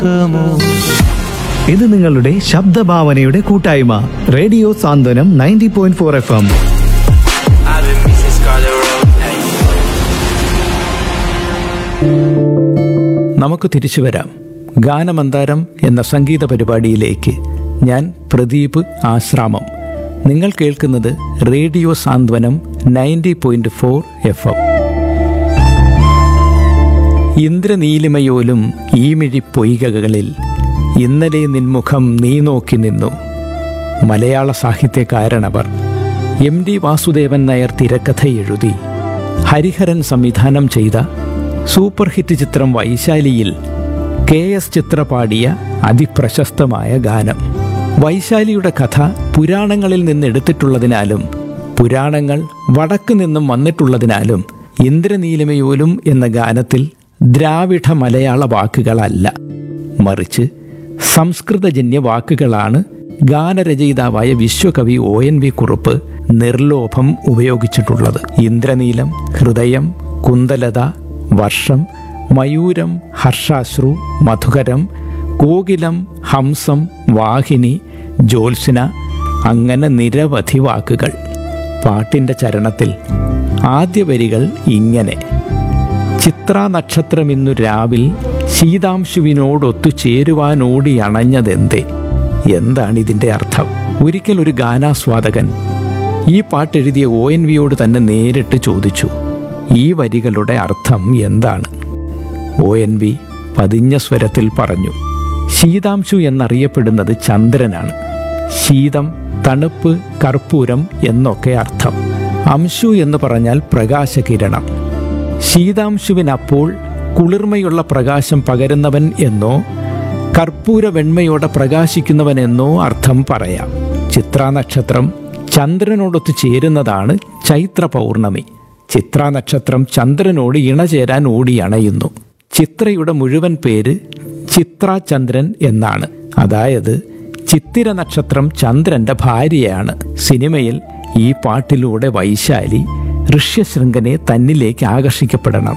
ഇത് നിങ്ങളുടെ ശബ്ദഭാവനയുടെ കൂട്ടായ്മ radio Santhwanam ninety point four F M I've been missing Scarlet Road. Hey. നമുക്ക് തിരിച്ചു വരാം ഗാനമന്താരം എന്ന സംഗീത പരിപാടിയിലേക്ക് ഞാൻ പ്രദീപ് ആശ്രാമം നിങ്ങൾ കേൾക്കുന്നത് radio Santhwanam ninety point four F M ഇന്ദ്രനീലിമയോലും ഈമിഴി പൊയ്കകളിൽ ഇന്നലെ നിൻമുഖം നീ നോക്കി നിന്നു മലയാള സാഹിത്യകാരനവർ എം ഡി വാസുദേവൻ നായർ തിരക്കഥ എഴുതി ഹരിഹരൻ സംവിധാനം ചെയ്ത സൂപ്പർ ഹിറ്റ് ചിത്രം വൈശാലിയിൽ കെ എസ് ചിത്ര പാടിയ അതിപ്രശസ്തമായ ഗാനം വൈശാലിയുടെ കഥ പുരാണങ്ങളിൽ നിന്ന് എടുത്തിട്ടുള്ളതിനാലും പുരാണങ്ങൾ വടക്ക് നിന്നും വന്നിട്ടുള്ളതിനാലും ഇന്ദ്രനീലിമയോലും എന്ന ഗാനത്തിൽ ദ്രാവിഡ മലയാള വാക്കുകളല്ല മറിച്ച് സംസ്കൃതജന്യ വാക്കുകളാണ് ഗാനരചയിതാവായ വിശ്വകവി ഒ എൻ വി കുറുപ്പ് നിർലോഭം ഉപയോഗിച്ചിട്ടുള്ളത് ഇന്ദ്രനീലം ഹൃദയം കുന്തലത വർഷം മയൂരം ഹർഷാശ്രു മധുകരം കോകിലം ഹംസം വാഹിനി ജ്യോത്സ്ന അങ്ങനെ നിരവധി വാക്കുകൾ പാട്ടിൻ്റെ ചരണത്തിൽ ആദ്യ വരികൾ ഇങ്ങനെ ചിത്രാ നക്ഷത്രമിന്നു രാവിൽ ശീതാംശുവിനോടൊത്തു ചേരുവാനോടി അണഞ്ഞതെന്തേ എന്താണ് ഇതിൻ്റെ അർത്ഥം ഒരിക്കൽ ഒരു ഗാനാസ്വാദകൻ ഈ പാട്ടെഴുതിയ ഒ എൻ വിയോട് തന്നെ നേരിട്ട് ചോദിച്ചു ഈ വരികളുടെ അർത്ഥം എന്താണ് ഒ എൻ വി പതിഞ്ഞ സ്വരത്തിൽ പറഞ്ഞു ശീതാംശു എന്നറിയപ്പെടുന്നത് ചന്ദ്രനാണ് ശീതം തണുപ്പ് കർപ്പൂരം എന്നൊക്കെ അർത്ഥം അംശു എന്ന് പറഞ്ഞാൽ പ്രകാശകിരണം ശീതാംശുവിനപ്പോൾ കുളിർമയുള്ള പ്രകാശം പകരുന്നവൻ എന്നോ കർപ്പൂര വെണ്മയോടെ പ്രകാശിക്കുന്നവൻ എന്നോ അർത്ഥം പറയാം ചിത്രാ നക്ഷത്രം ചന്ദ്രനോടൊത്ത് ചേരുന്നതാണ് ചൈത്ര പൗർണമി ചിത്രാ നക്ഷത്രം ചന്ദ്രനോട് ഇണചേരാൻ ഓടി അണയുന്നു ചിത്രയുടെ മുഴുവൻ പേര് ചിത്രാചന്ദ്രൻ എന്നാണ് അതായത് ചിത്തിര നക്ഷത്രം ചന്ദ്രന്റെ ഭാര്യയാണ് സിനിമയിൽ ഈ പാട്ടിലൂടെ വൈശാലി ഋഷ്യശൃംഖനെ തന്നിലേക്ക് ആകർഷിക്കപ്പെടണം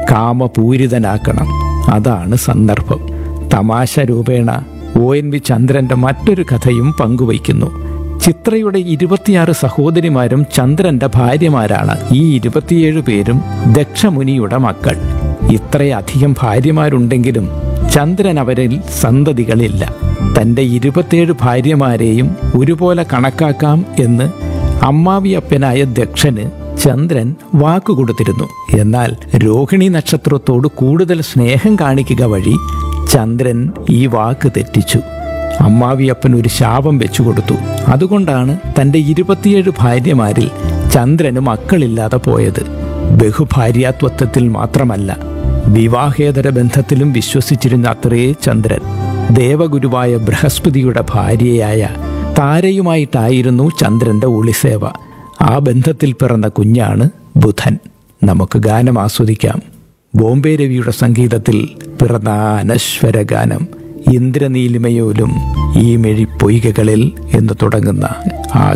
കാമപൂരിതനാക്കണം അതാണ് സന്ദർഭം തമാശ രൂപേണ ഒ എൻ വി ചന്ദ്രന്റെ മറ്റൊരു കഥയും പങ്കുവയ്ക്കുന്നു ചിത്രയുടെ ഇരുപത്തിയാറ് സഹോദരിമാരും ചന്ദ്രന്റെ ഭാര്യമാരാണ് ഈ ഇരുപത്തിയേഴ് പേരും ദക്ഷമുനിയുടെ മക്കൾ ഇത്രയധികം ഭാര്യമാരുണ്ടെങ്കിലും ചന്ദ്രൻ അവരിൽ സന്തതികളില്ല തന്റെ ഇരുപത്തിയേഴ് ഭാര്യമാരെയും ഒരുപോലെ കണക്കാക്കാം എന്ന് അമ്മാവിയപ്പനായ ദക്ഷന് ചന്ദ്രൻ വാക്കുകൊടുത്തിരുന്നു എന്നാൽ രോഹിണി നക്ഷത്രത്തോട് കൂടുതൽ സ്നേഹം കാണിക്കുക വഴി ചന്ദ്രൻ ഈ വാക്ക് തെറ്റിച്ചു അമ്മാവിയപ്പൻ ഒരു ശാപം വെച്ചു കൊടുത്തു അതുകൊണ്ടാണ് തന്റെ ഇരുപത്തിയേഴ് ഭാര്യമാരിൽ ചന്ദ്രന് മക്കളില്ലാതെ പോയത് ബഹുഭാര്യാത്വത്വത്തിൽ മാത്രമല്ല വിവാഹേതര ബന്ധത്തിലും വിശ്വസിച്ചിരുന്ന അത്രേ ചന്ദ്രൻ ദേവഗുരുവായ ബൃഹസ്പതിയുടെ ഭാര്യയായ താരയുമായിട്ടായിരുന്നു ചന്ദ്രന്റെ ഒളിസേവ ആ ബന്ധത്തിൽ പിറന്ന കുഞ്ഞാണ് ബുധൻ നമുക്ക് ഗാനം ആസ്വദിക്കാം ബോംബെ രവിയുടെ സംഗീതത്തിൽ പിറന്ന ആ അനശ്വര ഗാനം ഇന്ദ്രനീലിമയോലും ഈ മെഴി പൊയ്കകളിൽ എന്ന് തുടങ്ങുന്ന ആ